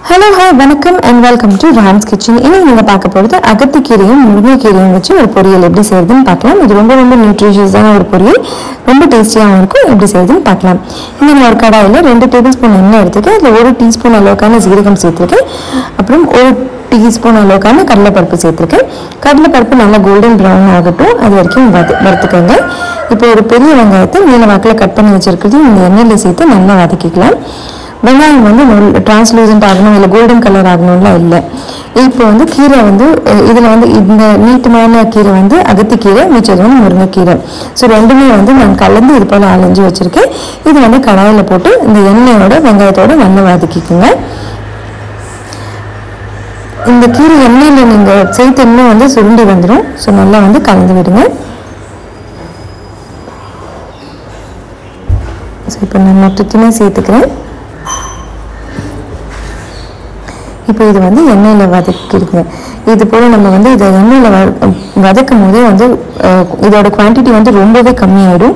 hello hi வணக்கம் and welcome to Ram's kitchen இன்னைக்கு நீங்கள் பார்க்க போகிறது அகத்திக்கீரையும் முருங்கைக்கீரையும் வச்சு ஒரு பொரியல் எப்படி செய்யுதுன்னு பார்க்கலாம் இது ரொம்ப ரொம்ப நியூட்ரிஷியஸான ஒரு பொரியல் ரொம்ப டேஸ்டியாகவும் இருக்கும் எப்படி செய்யுதுன்னு பார்க்கலாம் இங்கே நான் ஒரு கடாயில் ரெண்டு டேபிள் ஸ்பூன் எண்ணெய் எடுத்துக்கேன் அதில் ஒரு டீஸ்பூன் அளவுக்கான சீரகம் சேர்த்துருக்கேன் அப்புறம் ஒரு டீஸ்பூன் அளவுக்கான கடலைப்பருப்பு சேர்த்துருக்கேன் கடலைப்பருப்பு நல்லா கோல்டன் ப்ரௌன் ஆகட்டும் அது வரைக்கும் வறு வறுத்துக்கோங்க இப்போ ஒரு பெரிய வெங்காயத்தை நீல வாக்கில் கட் பண்ணி வச்சிருக்கிறது இந்த எண்ணெயில் சேர்த்து நல்லா வதக்கிக்கலாம் வெங்காயம் வந்து டிரான்ஸ்லூசன்ட் ஆகணும் இல்லை கோல்டன் கலர் ஆகணும்லாம் இல்லை இப்போ வந்து கீரை வந்து இதில் வந்து இந்த நீட்டமான கீரை வந்து அகத்திக்கீரை மிச்சது வந்து முருங்கைக்கீரை ஸோ ரெண்டுமே வந்து நான் கலந்து இது போல் அலைஞ்சு வச்சுருக்கேன் இது வந்து கடாயில் போட்டு இந்த எண்ணெயோட வெங்காயத்தோட நல்லா வதக்கிக்குங்க இந்த கீரை எண்ணெயில் நீங்கள் சேர்த்து இன்னும் வந்து சுருண்டி வந்துடும் ஸோ நல்லா வந்து கலந்து விடுங்க ஸோ இப்போ நான் மொத்தத்துமே சேர்த்துக்கிறேன் இப்போ இது வந்து எண்ணெயில் வதக்கிடுங்க இது போல் நம்ம வந்து இதை எண்ணெயில் வ வதக்கும் போதே வந்து அஹ், இதோட குவான்டிட்டி வந்து ரொம்பவே கம்மியாயிடும்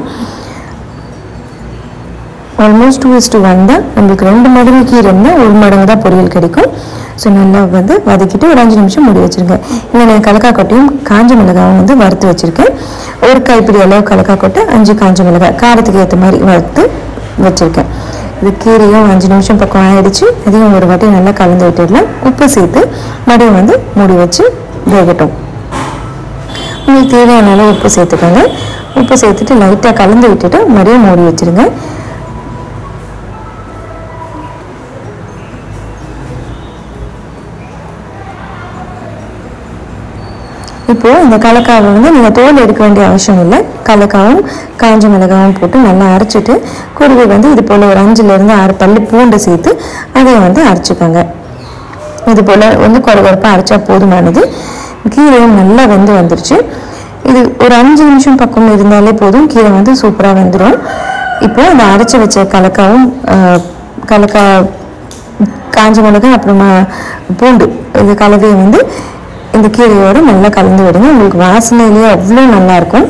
almost two is two one தான் நம்மளுக்கு ரெண்டு மடங்கு கீரை இருந்தால் ஒரு மடங்கு தான் பொரியல் கிடைக்கும் ஸோ நல்லா வந்து வதக்கிட்டு ஒரு அஞ்சு நிமிஷம் மூடி வச்சுருங்க இங்கே நான் கலக்கா கொட்டையும் காஞ்ச மிளகாவும் வந்து வறுத்து வச்சுருக்கேன் ஒரு கைப்பிடி அளவு கலக்கா கொட்டை அஞ்சு காஞ்ச மிளகாய் காரத்துக்கு ஏற்ற மாதிரி வறுத்து வச்சுருக்கேன் இது கீரையும் அஞ்சு நிமிஷம் பக்கம் ஆயிடுச்சு அதையும் ஒரு வாட்டி நல்லா கலந்து விட்டுடலாம் உப்பு சேர்த்து மறுபடியும் வந்து மூடி வச்சு வேகட்டும் உங்களுக்கு தேவையான அளவு உப்பு சேர்த்துக்கோங்க உப்பு சேர்த்துட்டு லைட்டாக கலந்து விட்டுட்டு மறுபடியும் மூடி வச்சிருங்க இப்போ இந்த கலக்காவை வந்து நீங்கள் தோல் எடுக்க வேண்டிய அவசியம் இல்லை கலக்காவும் காஞ்ச மிளகாவும் போட்டு நல்லா அரைச்சிட்டு கூடவே வந்து இது போல் ஒரு அஞ்சுலேருந்து ஆறு பல்லு பூண்டு சேர்த்து அதை வந்து அரைச்சிக்கோங்க இது போல் வந்து குறகுறப்பாக அரைச்சா போதுமானது கீரையும் நல்லா வெந்து வந்துருச்சு இது ஒரு அஞ்சு நிமிஷம் பக்கம் இருந்தாலே போதும் கீரை வந்து சூப்பராக வெந்துடும் இப்போ அந்த அரைச்சி வச்ச கலக்காவும் ஆஹ், கலக்கா காஞ்ச மிளகாய் அப்புறமா பூண்டு இது கலவையை வந்து இந்த கீரையோடு நல்லா கலந்து விடுங்க உங்களுக்கு வாசனையிலேயே அவ்வளோ நல்லா இருக்கும்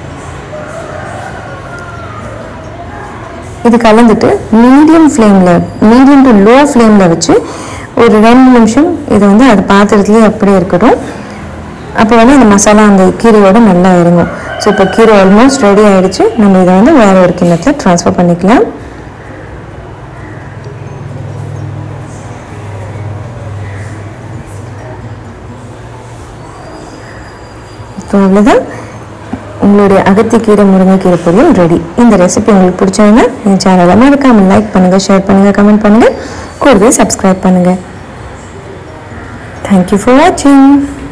இது கலந்துட்டு மீடியம் ஃப்ளேமில் மீடியம் டு லோ ஃப்ளேமில் வச்சு ஒரு ரெண்டு நிமிஷம் இது வந்து அது பாத்திரத்துலேயே அப்படியே இருக்கட்டும் அப்போ வந்து அந்த மசாலா அந்த கீரையோட நல்லா இறங்கும் ஸோ இப்போ கீரை ஆல்மோஸ்ட் ரெடி ஆயிடுச்சு நம்ம இதை வந்து வேற ஒரு கிண்ணத்தில் ட்ரான்ஸ்ஃபர் பண்ணிக்கலாம் ஸோ அவ்வளோதான் உங்களுடைய அகத்திக்கீரை முருங்கைக்கீரை பொரியல் ரெடி இந்த ரெசிபி உங்களுக்கு பிடிச்சதுன்னா என் சேனலை மறக்காமல் லைக் பண்ணுங்கள் ஷேர் பண்ணுங்கள் கமெண்ட் பண்ணுங்கள் கூடவே சப்ஸ்கிரைப் பண்ணுங்கள் தேங்க்யூ ஃபார் வாட்சிங்